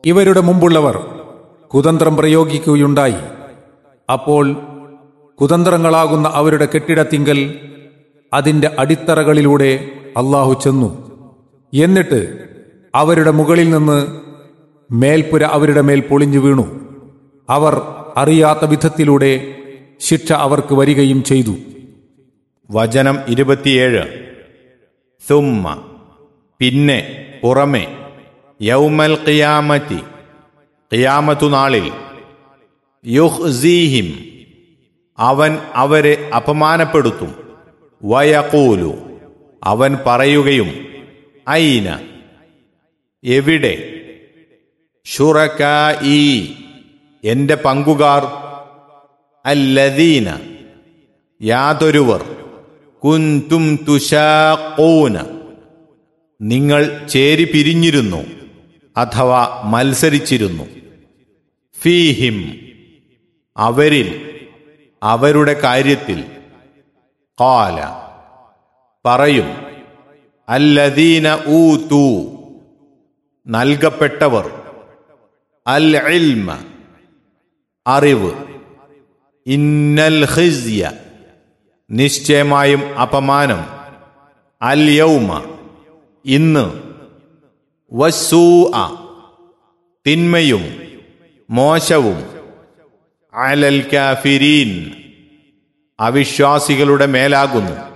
ഇവരുടെ മുമ്പുള്ളവർ കുതന്ത്രം പ്രയോഗിക്കുകയുണ്ടായി അപ്പോൾ കുതന്ത്രങ്ങളാകുന്ന അവരുടെ കെട്ടിടത്തിങ്കൽ അതിന്റെ അടിത്തറകളിലൂടെ അള്ളാഹു ചെന്നു എന്നിട്ട് അവരുടെ മുകളിൽ നിന്ന് മേൽപ്പുര അവരുടെ മേൽ പൊളിഞ്ഞു വീണു അവർ അറിയാത്ത വിധത്തിലൂടെ ശിക്ഷ അവർക്ക് വരികയും ചെയ്തു വചനം ഇരുപത്തിയേഴ് സുമ്മ പിന്നെ പുറമെ യൗമൽ ഖിയാമത്തി ഖിയാമത്തു നാളിൽ യുഹ്സീഹിം അവൻ അവരെ അപമാനപ്പെടുത്തും വയക്കൂലു അവൻ പറയുകയും ഐന എവിടെ ഷുറക്കായി എന്റെ പങ്കുകാർ അല്ലദീന യാതൊരുവർ കുന്തും തുഷാക്കൂന നിങ്ങൾ ചേരി പിരിഞ്ഞിരുന്നു അഥവാ മത്സരിച്ചിരുന്നു ഫീഹിം അവരിൽ അവരുടെ കാര്യത്തിൽ കാല പറയും അല്ലദീന ഊതൂ നൽകപ്പെട്ടവർ അൽ ഇൽമ അറിവ് ഇന്നൽ ഖിസ്യ നിശ്ചയമായും അപമാനം അൽ യൗമ ഇന്ന് വസൂ തിന്മയും മോശവും അലൽ കാഫിരീൻ അവിശ്വാസികളുടെ മേലാകുന്നു